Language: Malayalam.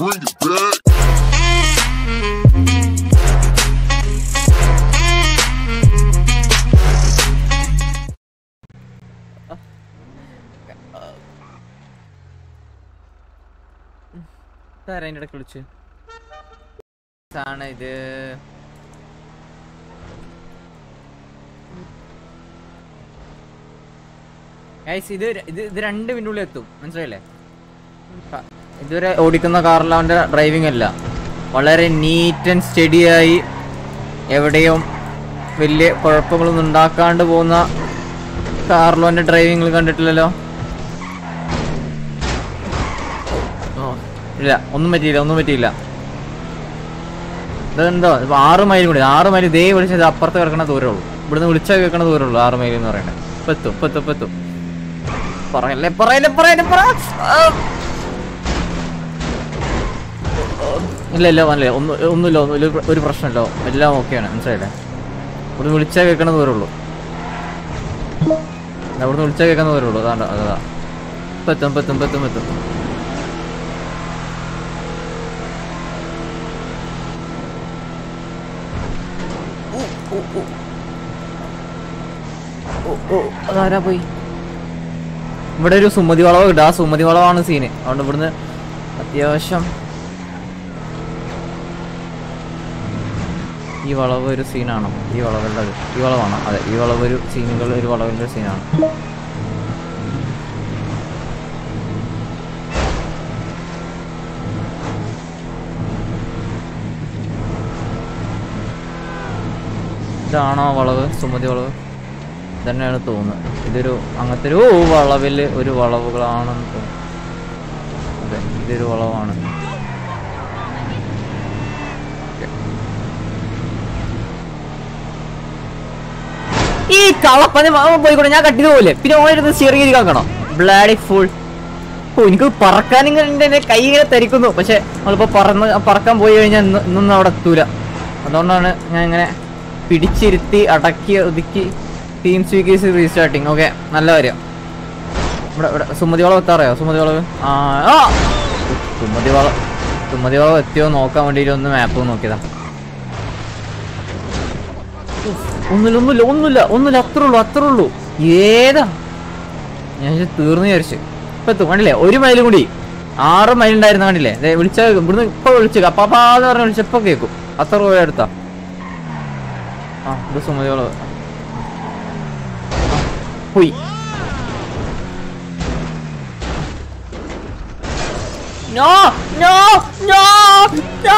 Bring it back. ഇതാരാ അതിൻ്റെ ഇടയ്ക്ക് വിളിച്ച് ആണ് ഇത് ഗൈസ് ഇത് ര- ഇത് ഇത് രണ്ട് മിനിറ്റുള്ളിൽ എത്തും മനസ്സിലായില്ലേ ക- ഇതുവരെ ഓടിക്കുന്ന കാറിൽ അവൻ്റെ ഡ്രൈവിംഗ് അല്ല വളരെ നീറ്റ് ആൻഡ് സ്റ്റഡിയായി എവിടെയും വലിയ കുഴപ്പങ്ങളൊന്നും ഉണ്ടാക്കാണ്ട് പോകുന്ന കാറിലോൻ്റെ ഡ്രൈവിംഗ് കണ്ടിട്ടില്ലല്ലോ ഓ, ഇല്ല ഒന്നും പറ്റിയില്ല ഒന്നും പറ്റിയില്ല ഇതെന്തോ ഇപ്പൊ ആറ് മൈൽ കൂടി ആറ് മൈൽ ഇതേ വിളിച്ചത് അപ്പുറത്ത് കിടക്കണ ദൂരേ ഉള്ളൂ ഇവിടുന്ന് വിളിച്ചാൽ കേൾക്കണ ദൂരേ ഉള്ളൂ ആറ് മൈൽ എന്ന് പറയണേ ഇപ്പൊ എത്തും ഇപ്പൊ എത്തും ഇപ്പൊ എത്തും പറയല്ലേ പറയല്ലേ പറയല്ലേ പറ ആ. ഇല്ല ഇല്ല അല്ലേ ഒന്നും ഒന്നുമില്ല ഒന്നുമില്ല ഒരു പ്ര- ഒരു പ്രശ്നമില്ല എല്ലാം ഓക്കെയാണ് മനസ്സിലായില്ലേ ഇവിടുന്ന് വിളിച്ചാൽ കേൾക്കണ ദൂരേ ഉള്ളൂ അവിടുന്ന് വിളിച്ചാൽ കേൾക്കുന്ന ദൂരേ ഉള്ളൂ അതാണ്ട് അതാ ഇപ്പൊ എത്തും ഇപ്പൊ എത്തും ഇപ്പൊ എത്തും ഇപ്പൊ എത്തും ഓ, ഓ, അതാരാ പോയി ഇവിടെ ഒരു സുമതി വളവ് ഉണ്ട് ആ സുമതി വളവാണ് സീന് അതുകൊണ്ട് ഇവിടുന്ന് അത്യാവശ്യം ഈ വളവ് ഒരു സീനാണോ ഈ വളവുള്ളത് ഈ വളവാണോ അതെ ഈ വളവ് ഒരു സീനുകൾ ഒരു വളവിൻ്റെ സീനാണ് ഇതാണോ വളവ് സുമതി വളവ് തന്നെയാണ് തോന്നുന്നത് ഇതൊരു അങ്ങനത്തെ ഒരു വളവിൽ ഒരു വളവുകളാണെന്ന് തോന്നുന്നു അതെ ഇതൊരു വളവാണ് ഈ കളപ്പന് പോയിക്കൂടെ ഞാൻ കട്ടിയത് പോലെ പിന്നെ ഓനെടുത്ത് സ്റ്റിയറിംഗ് ചെയ്ത് കാക്കണം ബ്ലാഡി ഫുൾ ഓ എനിക്ക് പറക്കാൻ ഇങ്ങനെ എൻ്റെ എൻ്റെ കൈ ഇങ്ങനെ തരിക്കുന്നു പക്ഷെ നമ്മളിപ്പോ പറന്ന് പറക്കാൻ പോയി കഴിഞ്ഞാൽ ഇന്ന് ഇന്നൊന്നും അവിടെ എത്തൂല അതുകൊണ്ടാണ് ഞാൻ ഇങ്ങനെ പിടിച്ചിരുത്തി അടക്കി ഒതുക്കി ടീം സ്വീക്കേഴ്സ് റീസ്റ്റാർട്ടിങ് ഓക്കെ നല്ല കാര്യം ഇവിടെ ഇവിടെ സുമതി വളവ് എത്താറയോ സുമതി വളവ് ആ ആ! സുമതി വളവ് സുമതി വളവ് എത്തിയോ നോക്കാൻ വേണ്ടിയിട്ട് ഒന്ന് മാപ്പ് നോക്കിയതാ ഉഫ്, ഒന്നുമില്ല ഒന്നുമില്ല ഒന്നുമില്ല ഒന്നുമില്ല അത്രേ ഉള്ളൂ അത്രേ ഉള്ളൂ ഏതാ ഞാൻ വിചാരിച്ചു തീർന്നു വിചാരിച്ചു ഇപ്പൊ എത്തും കണ്ടില്ലേ ഒരു മൈൽ കൂടി ആറ് മൈൽ ഉണ്ടായിരുന്നു കണ്ടില്ലേ ദേ വിളിച്ചാൽ ഇവിടുന്ന് ഇപ്പൊ വിളിച്ചു അപ്പാന്ന് പറഞ്ഞ വിളിച്ചപ്പോ കേൾക്കും അത്ര രൂപ എടുത്താ ആ ഇത് സുമതിയോള് പോയി നോ നോ നോ നോ